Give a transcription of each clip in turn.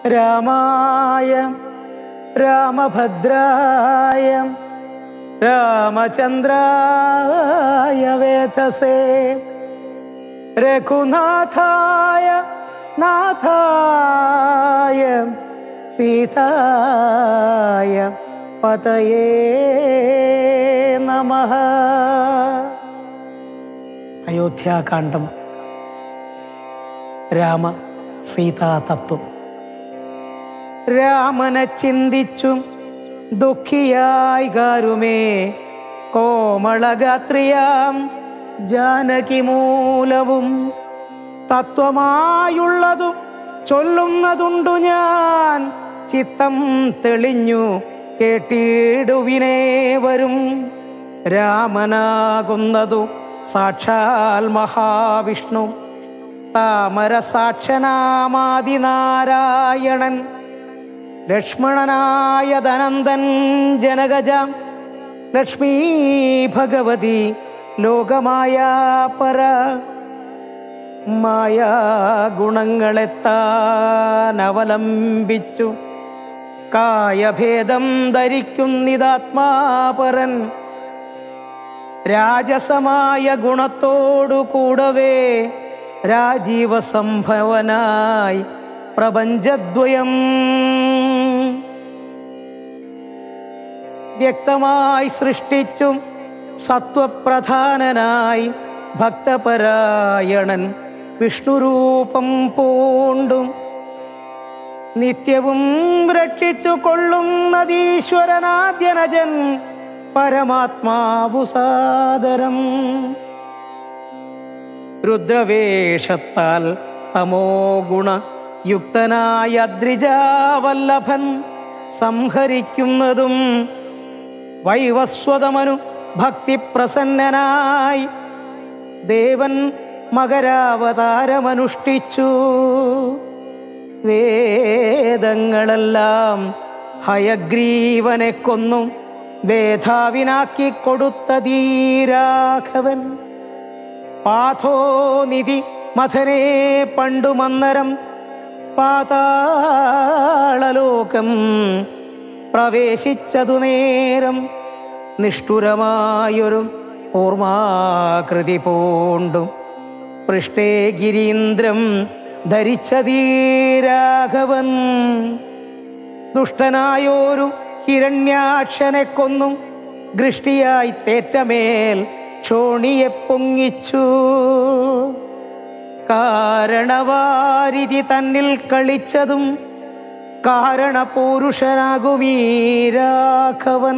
രാമായ രാമഭദ്രായ രാമചന്ദ്രായ വേധസേ രഘുനാഥായ നാഥായ സീതായ പതയേ നമ അയോധ്യാകാന്ഡം രാമ സീതാ തത്വം രാമനെ ചിന്തിച്ചും ദുഃഖിയായി കാരുമേ കോമളഗാത്രിയാം ജാനകി മൂലവും തത്വമായുള്ളതും ചൊല്ലുന്നതുണ്ടു ഞാൻ ചിത്തം തെളിഞ്ഞു കേട്ടിടുവിനേ വരും രാമനാകുന്നതു സാക്ഷാൽ മഹാവിഷ്ണു താമര സാക്ഷനാമാതിനാരായണൻ ലക്ഷ്മണനായ ധനന്ദൻ ജനകജ ലക്ഷ്മീ ഭഗവതി ലോകമായ പര മായാ ഗുണങ്ങളെത്താൻ അവലംബിച്ചു കായഭേദം ധരിക്കുന്നിതാത്മാപരൻ രാജസമായ ഗുണത്തോടു കൂടവേ രാജീവ സംഭവനായി പ്രപഞ്ചദ്വയം വ്യക്തമായി സൃഷ്ടിച്ചും സത്വപ്രധാനനായി ഭക്തപരായണൻ വിഷ്ണുരൂപം പൂണ്ടും നിത്യവും രക്ഷിച്ചു കൊള്ളുന്നതീശ്വരനാദ്യനജൻ പരമാത്മാവു സാദരം രുദ്രവേഷത്താൽ തമോ ഗുണ യുക്തനായ അദ്രിജാവല്ലഭൻ സംഹരിക്കുന്നതും വൈവസ്വതമനു ഭക്തിപ്രസന്നനായി ദേവൻ മകരാവതാരമനുഷ്ഠിച്ചു വേദങ്ങളെല്ലാം ഹയഗ്രീവനെ കൊന്നു വേധാവിനാക്കി കൊടുത്ത ധീരാഘവൻ പാഥോനിധി മഥനെ പണ്ടു മന്നരം പാതാളലോകം പ്രവേശിച്ചതു നേരം നിഷ്ഠുരമായൊരു ഓർമാകൃതി പൂണ്ടും പൃഷ്ടേ ഗിരീന്ദ്രം ധരിച്ച ധീരാഘവൻ ദുഷ്ടനായോരു ഹിരണ്യാക്ഷനെ കൊന്നും ദൃഷ്ടിയായി തേറ്റമേൽ ക്ഷോണിയെ പൊങ്ങിച്ചു കാരണവാരിധി തന്നിൽ കളിച്ചതും കാരണപൂരുഷനാകുമീ രാഘവൻ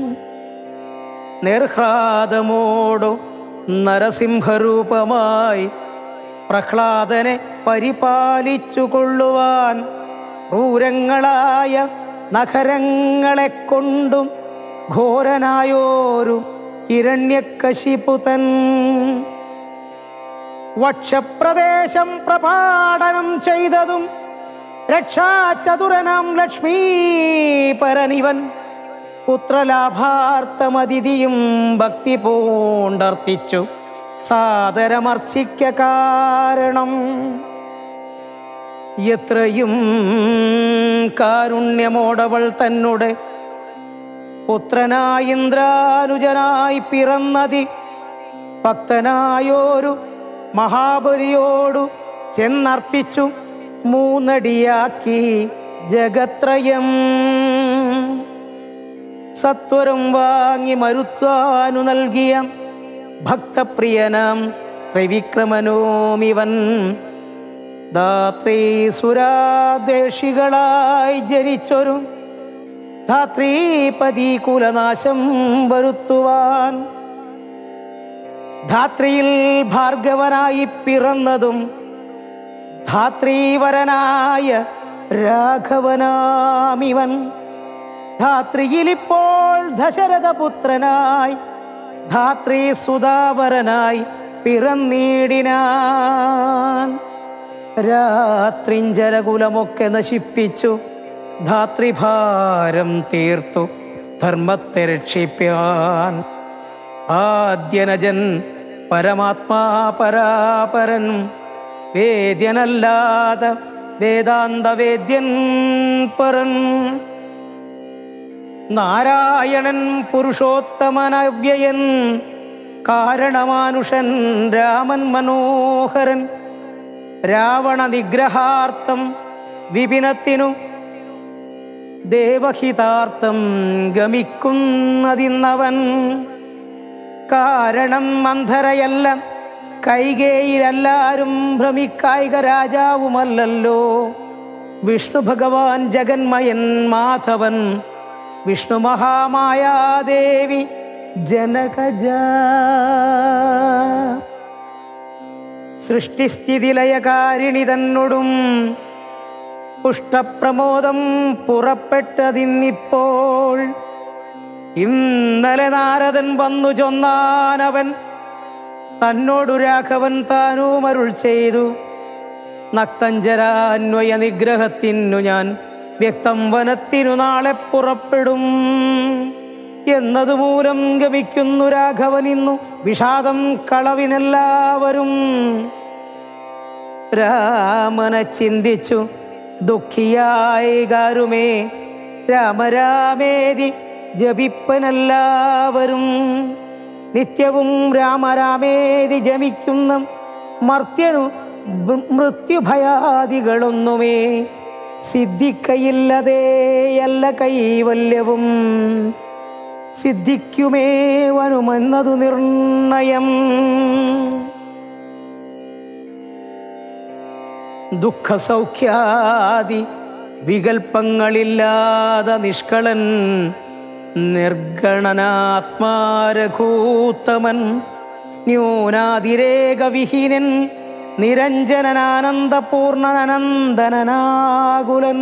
നിർഹ്ലാദമോടു നരസിംഹരൂപമായി പ്രഹ്ലാദനെ പരിപാലിച്ചു കൊള്ളുവാൻ ക്രൂരങ്ങളായ നഖരങ്ങളെ കൊണ്ടും ഘോരനായോരു ഹിരണ്യക്കശിപുതൻ വക്ഷപ്രദേശം പ്രപാടനം ചെയ്തതും രക്ഷാചതുരനാം ലക്ഷ്മീ പരനിവൻ പുത്രലാഭാർത്ഥമതിഥിയും ഭക്തി പൂണ്ടർത്തിച്ചു സാദരമർച്ചിക്ക കാരണം എത്രയും കാരുണ്യമോടവൾ തന്നുടെ പുത്രനായി ഇന്ദ്രാനുജനായി പിറന്നതി ഭക്തനായോരു മഹാബലിയോടു ചെന്നർത്തിച്ചു മൂന്നടിയാക്കി ജഗത്രയം സത്വരം വാങ്ങി മരുത്വാനു നൽകിയ ഭക്തപ്രിയനാം ത്രിവിക്രമനോമിവൻ ധാത്രീ സുരാദേശികളായി ജനിച്ചൊരു ധാത്രീപതി കുലനാശം വരുത്തുവാൻ ധാത്രിയിൽ ഭാർഗവനായി പിറന്നതും ധാത്രീവരനായ രാഘവനാമിവൻ ധാത്രിയിലിപ്പോൾ ദശരഥപുത്രനായി ധാത്രി സുധാവരനായി പിറന്നീടിനാൻ രാത്രിഞ്ചരകുലമൊക്കെ നശിപ്പിച്ചു ധാത്രിഭാരം തീർത്തു ധർമ്മത്തെ രക്ഷിപ്പാൻ ആദ്യനജൻ പരമാത്മാ പരാപരൻ വേദ്യനല്ലാതെ വേദാന്തവേദ്യൻ പറൻ നാരായണൻ പുരുഷോത്തമനവ്യയൻ കാരണമാനുഷൻ രാമൻ മനോഹരൻ രാവണ നിഗ്രഹാർത്ഥം വിപിനത്തിനു ദേവഹിതാർത്ഥം ഗമിക്കുന്നതിന്നവൻ കാരണം മന്ധരയല്ല കൈകേയിലെല്ലാരും ഭ്രമിക്കായിക രാജാവുമല്ലല്ലോ വിഷ്ണു ഭഗവാൻ ജഗന്മയൻ മാധവൻ വിഷ്ണു മഹാമായാദേവി ജനകജ സൃഷ്ടിസ്ഥിതിലയകാരിണി തന്നോടും പുഷ്ടപ്രമോദം പുറപ്പെട്ടതിന്നിപ്പോൾ ഇന്നലെ നാരദൻ വന്നു ചൊന്നാനവൻ തന്നോടു രാഘവൻ താനും അരുൾ ചെയ്തു നക്തഞ്ചരാന്വയ നിഗ്രഹത്തിനു ഞാൻ വ്യക്തം വനത്തിനു നാളെ പുറപ്പെടും എന്നതുമൂലം ഗമിക്കുന്നു രാഘവൻ ഇന്നു വിഷാദം കളവിനെല്ലാവരും രാമനെ ചിന്തിച്ചു ദുഃഖിയായി കാരുമേ രാമരാമേതി ജപിപ്പനെല്ലാവരും നിത്യവും രാമരാമേതി ജമിക്കുന്ന മർത്യനു മൃ- മൃത്യുഭയാദികളൊന്നുമേ സിദ്ധിക്കയില്ലതേയല്ല കൈവല്യവും സിദ്ധിക്കുമേവനുമെന്നതു നിർണയം ദുഃഖസൗഖ്യാദി വികൽപ്പങ്ങളില്ലാതെ നിഷ്കളൻ നിർഗണനാത്മാരഘൂത്തമൻ ന്യൂനാതിരേകവിഹീനൻ നിരഞ്ജനനാനന്ദപൂർണനന്ദനാകുലൻ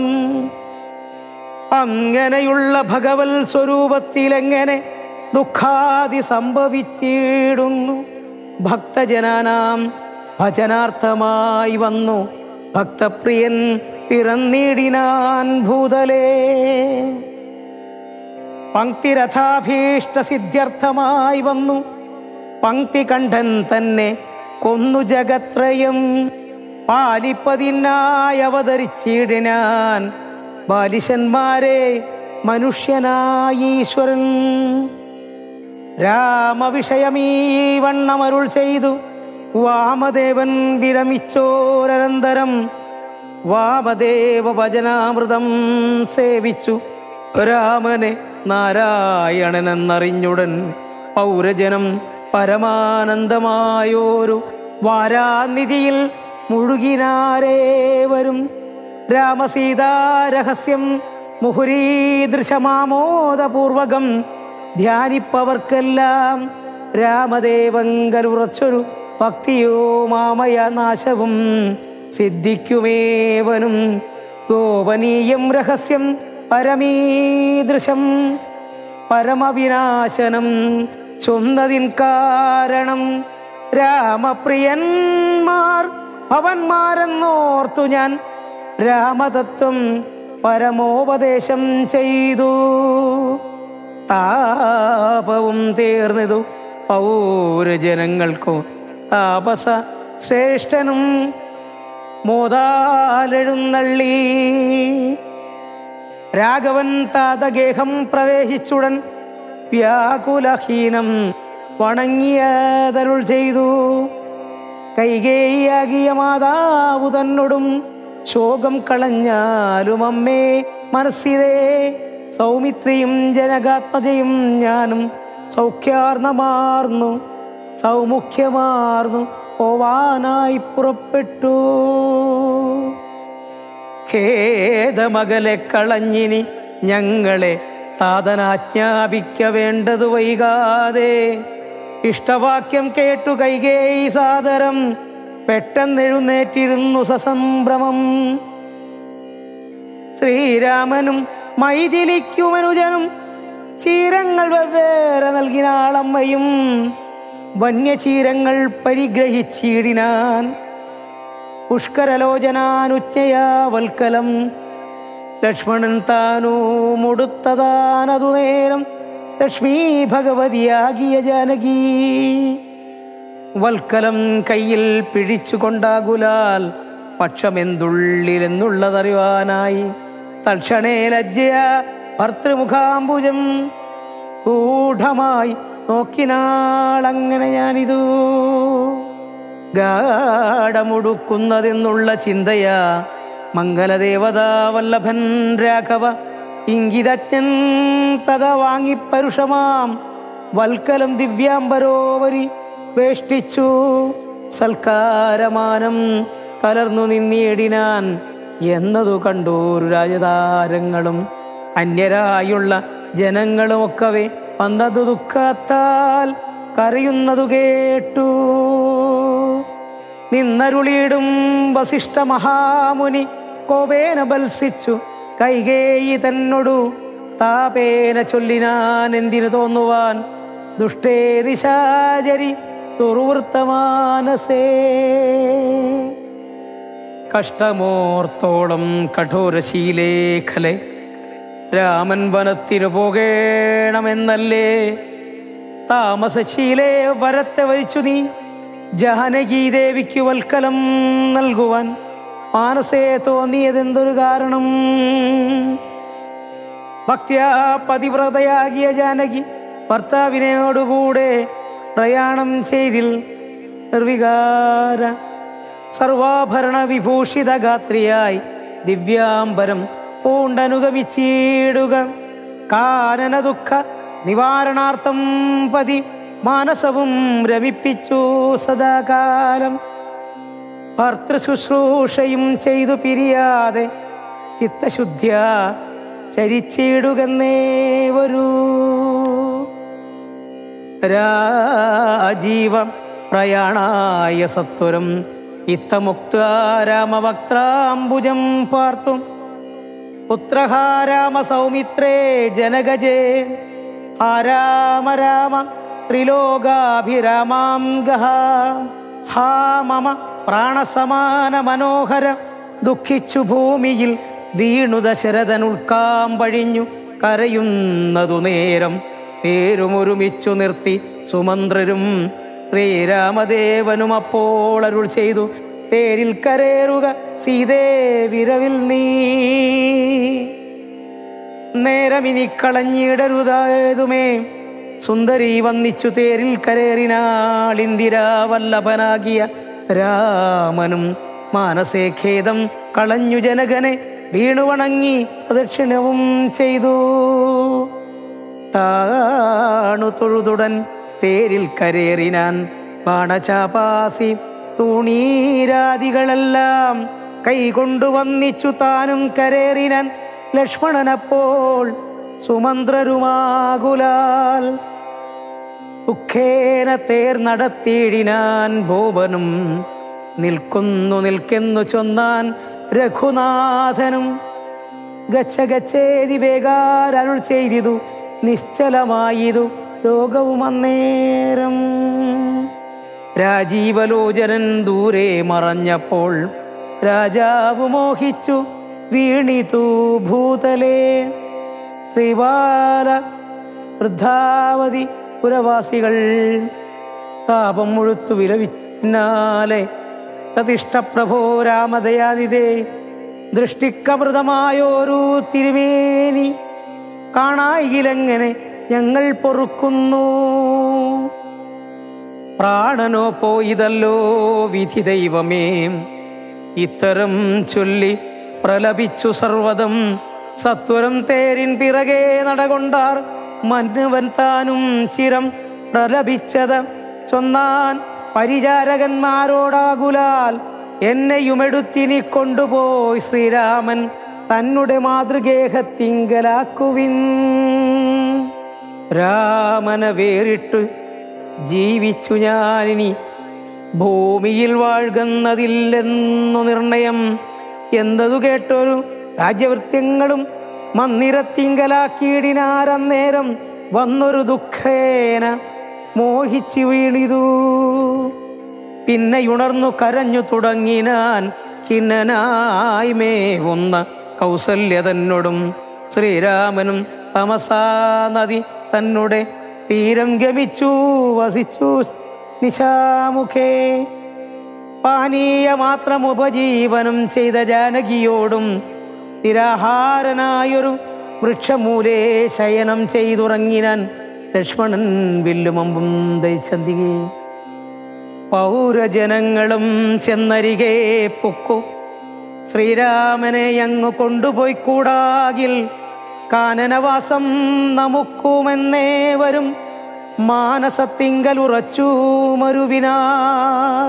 അങ്ങനെയുള്ള ഭഗവൽ സ്വരൂപത്തിലെങ്ങനെ ദുഃഖാദി സംഭവിച്ചിടുന്നു ഭക്തജനാനാം ഭജനാർത്ഥമായി വന്നു ഭക്തപ്രിയൻ പിറന്നിടിനാൻ ഭൂതലേ പങ്ക്തിരഥാഭീഷ്ട സിദ്ധ്യർത്ഥമായി വന്നു പങ്ക്തികണ്ഠൻ തന്നെ കൊന്നു ജഗത്രയം പാലിപ്പതിനായി അവതരിച്ചിടിനാൻ ബാലിശന്മാരെ മനുഷ്യനായി ഈശ്വരൻ രാമവിഷയമീ വണ്ണമരുൾ ചെയ്തു വാമദേവൻ വിരമിച്ചോരനന്തരം വാമദേവ ഭജനാമൃതം സേവിച്ചു രാമനെ നാരായണനെന്നറിഞ്ഞുടൻ പൗരജനം പരമാനന്ദമായോരു വാരാനിധിയിൽ മുഴുകിനാരേവരും രാമസീതാരഹസ്യം മുഹുരീദൃശമാമോദപൂർവകം ധ്യാനിപ്പവർക്കെല്ലാം രാമദേവങ്കലുറച്ചൊരു ഭക്തിയോ മാമയ നാശവും സിദ്ധിക്കുമേവനും ഗോപനീയം രഹസ്യം പരമീദൃശം പരമവിനാശനം ചൊന്നതിൻ കാരണം രാമപ്രിയന്മാർ ഭവന്മാരെന്നോർത്തു ഞാൻ രാമതത്വം പരമോപദേശം ചെയ്തു താപവും തീർന്നതു പൗരജനങ്ങൾക്കു താപസ ശ്രേഷ്ഠനും മോതാലെഴുന്നള്ളി രാഘവൻ താതഗേഹം പ്രവേശിച്ചുടൻ വ്യാകുലഹീനം വണങ്ങിയതരുൾ ചെയ്തു കൈകേയാകിയ മാതാവു തന്നോടും ശോകം കളഞ്ഞാലും അമ്മേ മനസ്സിതേ സൗമിത്രിയും ജനകാത്മജയും ഞാനും സൗഖ്യാർണമാർന്നു സൗമുഖ്യമാർന്നു പോവാനായി പുറപ്പെട്ടു ഖേദമകലെ കളഞ്ഞിനി ഞങ്ങളെ താതനാജ്ഞാപിക്ക വേണ്ടതു വൈകാതെ ഇഷ്ടവാക്യം കേട്ടു കൈകേയി സാദരം പെട്ടെന്നെഴുന്നേറ്റിരുന്നു സസംഭ്രമം ശ്രീരാമനും മൈഥിലിക്കുമനുജനും ചീരങ്ങൾ വെവ്വേറെ നൽകിനാളമ്മയും വന്യചീരങ്ങൾ പരിഗ്രഹിച്ചിടിനാൻ പുഷ്കരലോചനാനുജ്ഞയാ വൽക്കലം ലക്ഷ്മണൻ താനൂമുടുത്തതാനതു നേരം ലക്ഷ്മീ ഭഗവതിയാകിയ ജാനകി വൽക്കലം കയ്യിൽ പിടിച്ചുകൊണ്ടാകുലാൽ പക്ഷമെന്തുള്ളിലെന്നുള്ളതറിവാനായി തൽക്ഷണേ ലജ്ജയ ഭർത്തൃമുഖാംബുജം ഗൂഢമായി നോക്കിനാളങ്ങനെ ഞാനിതു ഗാഠമുടുക്കുന്നതെന്നുള്ള ചിന്തയാ മംഗലദേവതാ വല്ലഭൻ രാഘവ ഇംഗിതജ്ഞൻ തഥ വാങ്ങിപ്പരുഷമാം വൽക്കലം ദിവ്യാംബരോവരി വേഷ്ടിച്ചു സൽക്കാരമാനം കലർന്നു നിന്നിടിനാൻ എന്നതു കണ്ടൂരു രാജതാരങ്ങളും അന്യരായുള്ള ജനങ്ങളുമൊക്കവേ വന്നതു ദുഃഖത്താൽ കരയുന്നതു കേട്ടു നിന്നരുളിയിടും വസിഷ്ഠ മഹാമുനി കോപേന ബത്സിച്ചു കൈകേയി തന്നോടു താപേന ചൊല്ലിനാൻ എന്തിനു തോന്നുവാൻ ദുഷ്ടേ ദിശാചരി ദുർവൃത്തമാനസേ കഷ്ടമോർത്തോളം കഠോരശീലേഖലെ രാമൻ വനത്തിനു പോകേണമെന്നല്ലേ താമസശീലേ വരത്തെ വരിച്ചു നീ ജാനകി ദേവിക്ക് വൽക്കലം നൽകുവാൻ മാനസേ തോന്നിയതെന്തൊരു കാരണം ഭക്ത്യാ പതിവ്രതയാകിയ ജാനകി ഭർത്താവിനോടുകൂടെ പ്രയാണം ചെയ്തിൽ നിർവികാര സർവാഭരണ വിഭൂഷിത ഗാത്രിയായി ദിവ്യാംബരം പൂണ്ടനുഗമിച്ചിടുക കാനന ദുഃഖ നിവാരണാർത്ഥം പതി മാനസവും രമിപ്പിച്ചു സദാകാലം ഭർത്തൃശുശ്രൂഷയും ചെയ്തു പിരിയാതെ ചിത്തശുദ്ധ്യ ചരിച്ചിടുകന്നേ വരൂ രാജീവ പ്രയാണായ സത്വരം ഇത്തമുക്ത രാമവക്ത്രാംബുജം പാർത്തും പുത്രഹാരാമ സൗമിത്രേ ജനഗജേ ആ രാമ രാമ ത്രിലോകാഭിരാമാം ഗഹ ഹാ മമ പ്രാണസമാന മനോഹര ദുഃഖിച്ചു ഭൂമിയിൽ വീണു ദശരഥൻ ഉൾക്കാമ്പഴിഞ്ഞു കരയുന്നതു നേരം തേരുമൊരുമിച്ചു നിർത്തി സുമന്ത്രരും ശ്രീരാമദേവനും അപ്പോൾ അരുൾ ചെയ്തു തേരിൽ കരേറുക സീതേ വിരവിൽ നീ നേരമിനി കളഞ്ഞിടരുതായതുമേ സുന്ദരി വന്നിച്ചു തേരിൽ കരേറിനാൾ ഇന്ദിരാവല്ലഭനാകിയ രാമനും മാനസേ ഖേദം കളഞ്ഞു ജനകനെ വീണുവണങ്ങി പ്രദക്ഷിണവും ചെയ്തു താണു തൊഴുതുടൻ തേരിൽ കരേറിനാൻ ബാണചാപാസി തൂണീരാദികളെല്ലാം കൈകൊണ്ടു വന്നിച്ചു താനും കരേറിനാൻ ലക്ഷ്മണനപ്പോൾ സുമന്ത്രരുമാകുലാൽ ദുഃഖേന തേർ നടത്തിയിടിനാൻ ഭൂപനും നിൽക്കുന്നു നിൽക്കെന്നു ചൊന്നാൻ രഘുനാഥനും ഗച്ഛ ഗച്ഛേതി വേഗാരരുൾ ചെയ്തിതു നിശ്ചലമായിതു ലോകവും അന്നേരം രാജീവലോചനൻ ദൂരെ മറഞ്ഞപ്പോൾ രാജാവ് മോഹിച്ചു വീണിതു ഭൂതലേ ശ്രീബാല വൃദ്ധാവതി പുരവാസികൾ താപം മുഴുത്തു വിലപിന്നാലെ പ്രതിഷ്ഠപ്രഭോ രാമദയാനിതേ ദൃഷ്ടിക്കമൃതമായോരു തിരുമേനി കാണായിലെങ്ങനെ ഞങ്ങൾ പൊറുക്കുന്നു പ്രാണനോ പോയിതല്ലോ വിധി ദൈവമേ ഇത്തരം ചൊല്ലി പ്രലപിച്ചു സർവതം സത്വരം തേരിൻ പിറകെ നടകൊണ്ടാർ മന്നവൻ താനും ചിരം പ്രലപിച്ചത് ചൊന്നാൻ പരിചാരകന്മാരോടാകുലാൽ എന്നെയുമെടുത്തിനി കൊണ്ടുപോയി ശ്രീരാമൻ തന്നെ മാതൃഗേഹത്തിങ്കലാക്കുവിൻ രാമന വേറിട്ട് ജീവിച്ചു ഞാനിനി ഭൂമിയിൽ വാഴുന്നതില്ലെന്നു നിർണയം എന്നതു കേട്ടൊരു രാജ്യവൃത്യങ്ങളും മന്ദിരത്തിങ്കലാക്കിയിടിനാരന്നേരം വന്നൊരു ദുഃഖേന മോഹിച്ചു വീണിതു പിന്നെയുണർന്നു കരഞ്ഞു തുടങ്ങിനാൻ കിന്നനായി മേവുന്ന കൗസല്യ തന്നോടും ശ്രീരാമനും തമസാ നദി തന്നെ തീരം ഗമിച്ചു വസിച്ചു നിശാമുഖേ പാനീയ മാത്രം ഉപജീവനം ചെയ്ത ജാനകിയോടും നിരാഹാരനായൊരു വൃക്ഷമൂലേ ശയനം ചെയ്തുറങ്ങിനാൻ ലക്ഷ്മണൻ വില്ലുമമ്പും ദയിച്ചന്തികെ പൗരജനങ്ങളും ചെന്നരികെ പൊക്കു ശ്രീരാമനെ അങ്ങ് കൊണ്ടുപോയി കൂടാകിൽ കാനനവാസം നമുക്കുമെന്നേവരും മാനസത്തിങ്കൽ ഉറച്ചു മരുവിനാർ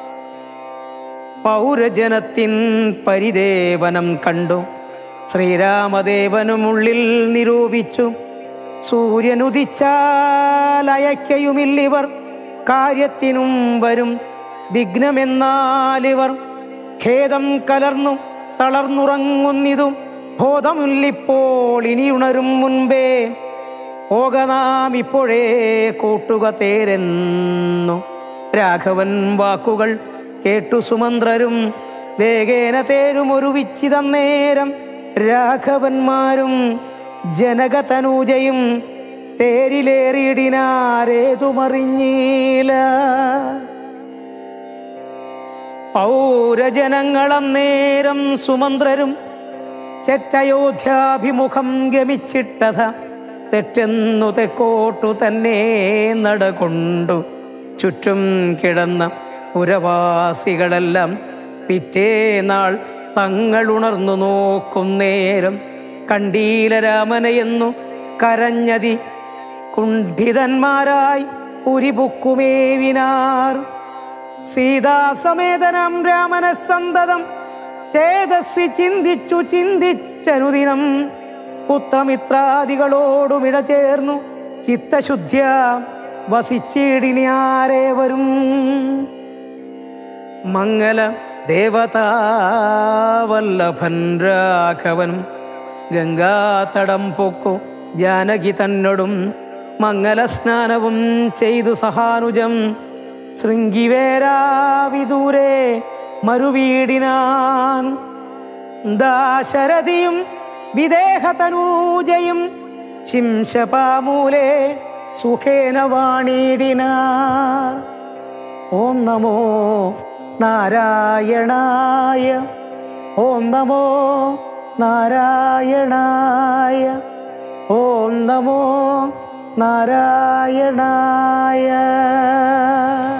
പൗരജനത്തിൻ പരിദേവനം കണ്ടു ശ്രീരാമദേവനുമുള്ളിൽ നിരൂപിച്ചു സൂര്യനുദിച്ചാൽ അയക്കയുമില്ലിവർ കാര്യത്തിനും വരും വിഘ്നമെന്നാലിവർ ഖേദം കലർന്നു തളർന്നുറങ്ങുന്നിതും ബോധമില്ലിപ്പോൾ ഇനിയുണരും മുൻപേ പോകനാം ഇപ്പോഴേ കൂട്ടുക തേരെന്നു രാഘവൻ വാക്കുകൾ കേട്ടു സുമന്ത്രരും വേഗേന തേരും ഒരു വിച്ചിതന്നേരം രാഘവന്മാരും ജനകതനൂജയും തേരിലേറിയിടിനാരേതുമറിഞ്ഞീല പൗരജനങ്ങളന്നേരം സുമന്ത്രരും ചെറ്റയോധ്യാഭിമുഖം ഗമിച്ചിട്ടത തെറ്റെന്നു തെക്കോട്ടു തന്നെ നടകൊണ്ടു ചുറ്റും കിടന്ന പുരവാസികളെല്ലാം പിറ്റേനാൾ തങ്ങൾ ഉണർന്നു നോക്കും നേരം കണ്ടീല രാമനയെന്നു കരഞ്ഞതി കുണ്ഠിതന്മാരായി ഉരിപുക്കുമേവിനാർ സീതാസമേതനം രാമനെ സന്തതം ചേതസ്സി ചിന്തിച്ചു ചിന്തിച്ചനുദിനം പുത്രമിത്രാദികളോടുമിട ചേർന്നു ചിത്തശുദ്ധ്യ വസിച്ചിടിനാരേ വരും മംഗല ദേവതാവല്ലഭൻ രാഘവൻ ഗംഗാതടം പൊക്കു ജാനകി തന്നോടും മംഗലസ്നാനവും ചെയ്തു സഹാനുജം ശൃംഗിവേരാവിദൂരെ മരുവീടിനാൻ ദാശരഥിയും വിദേഹതനൂജയും ശിംശപാമൂലെ സുഖേന വാണിടിനാർ ഓം നമോ നാരായണായ ഓം നമോ നാരായണായ ഓം നമോ നാരായണായ